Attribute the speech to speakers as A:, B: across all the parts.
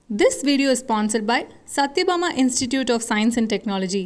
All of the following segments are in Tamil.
A: This video is sponsored by Satyabama Institute of Science and Technology.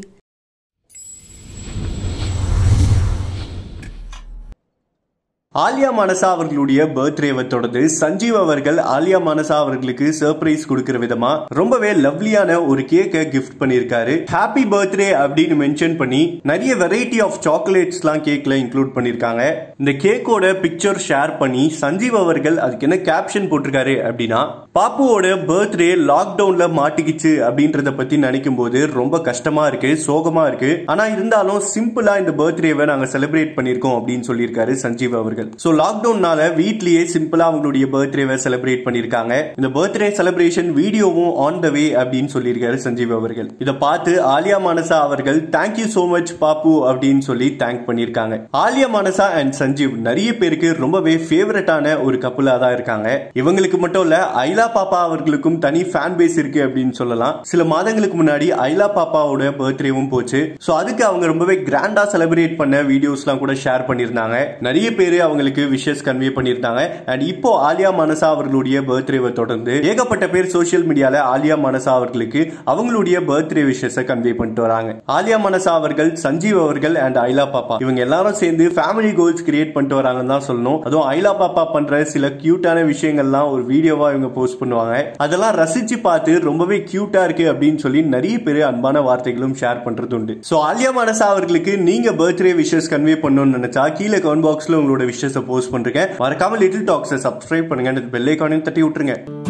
B: Alia மனசா அவர்களுடைய பர்த்டேவை தொடர்ந்து சஞ்சீவ் அவர்கள் ஆலியா மனசா அவர்களுக்கு சர்ப்ரைஸ் கொடுக்கிற விதமா ரொம்பவே லவ்லியான ஒரு கேக்கை கிஃப்ட் பண்ணியிருக்காரு ஹாப்பி பர்த்டே அப்படின்னு மென்ஷன் பண்ணி நிறைய வெரைட்டி ஆஃப் சாக்லேட்ஸ் எல்லாம் கேக்ல இன்க்ளூட் பண்ணிருக்காங்க இந்த கேக்கோட பிக்சர் ஷேர் பண்ணி சஞ்சீவ் அவர்கள் அதுக்கு என்ன கேப்ஷன் போட்டிருக்காரு அப்படின்னா பாப்புவோட பர்த்டே லாக்டவுன்ல மாட்டிக்கிச்சு அப்படின்றத பத்தி நினைக்கும் போது ரொம்ப கஷ்டமா இருக்கு சோகமா இருக்கு ஆனா இருந்தாலும் சிம்பிளா இந்த பர்த்டேவை நாங்க செலிப்ரேட் பண்ணிருக்கோம் அப்படின்னு சொல்லியிருக்காரு சஞ்சீவ் அவர்கள் சோ லாக்டவுன்னால வீட்லயே சிம்பிளா அவங்களுடைய பர்த்டேவை செலிப்ரேட் பண்ணிருக்காங்க இந்த பர்த்டே செலிப்ரேஷன் வீடியோவும் ஆன் த வே அப்படின்னு சொல்லியிருக்காரு சஞ்சீவ் அவர்கள் இதை பார்த்து ஆலியா மானசா அவர்கள் தேங்க்யூ சோ மச் பாப்பு அப்படின்னு சொல்லி தேங்க் பண்ணிருக்காங்க ஆலியா மானசா அண்ட் சஞ்சீவ் நிறைய பேருக்கு ரொம்பவே ஃபேவரட்டான ஒரு கப்புலா தான் இருக்காங்க இவங்களுக்கு மட்டும் இல்ல ஐலா பாப்பா அவர்களுக்கும் தனி ஃபேன் பேஸ் இருக்கு அப்படின்னு சொல்லலாம் சில மாதங்களுக்கு முன்னாடி ஐலா பாப்பாவோட பர்த்டேவும் போச்சு சோ அதுக்கு அவங்க ரொம்பவே கிராண்டா செலிப்ரேட் பண்ண வீடியோஸ்லாம் கூட ஷேர் பண்ணியிருந்தாங்க நிறைய பேர் அவங்களுக்கு விஷஸ் கன்வே பண்ணியிருந்தாங்க அண்ட் இப்போ ஆலியா மனசா அவர்களுடைய பர்த்டேவை தொடர்ந்து ஏகப்பட்ட பேர் சோசியல் மீடியால ஆலியா மனசா அவர்களுக்கு அவங்களுடைய பர்த்டே விஷஸ கன்வே பண்ணிட்டு வராங்க ஆலியா மனசா அவர்கள் சஞ்சீவ் அவர்கள் அண்ட் ஐலா பாப்பா இவங்க எல்லாரும் சேர்ந்து ஃபேமிலி கோல்ஸ் கிரியேட் பண்ணிட்டு வராங்கன்னு தான் சொல்லணும் அதுவும் ஐலா பாப்பா பண்ற சில கியூட்டான விஷயங்கள்லாம் ஒரு வீடியோவா இவங்க போஸ்ட் பண்ணுவாங்க அதெல்லாம் ரசிச்சு பார்த்து ரொம்பவே கியூட்டா இருக்கு அப்படின்னு சொல்லி நிறைய பேர் அன்பான வார்த்தைகளும் ஷேர் பண்றது உண்டு சோ ஆலியா மனசா அவர்களுக்கு நீங்க பர்த்டே விஷஸ் கன்வே பண்ணணும்னு நினைச்சா கீழே கமெண்ட் பாக்ஸ்ல உங்களோட விஷஸை போஸ்ட் பண்றேன் மறக்காம லிட்டில் டாக்ஸை சப்ஸ்கிரைப் பண்ணுங்க பெல் ஐக்கானையும் தட்டி விட்டுருங்க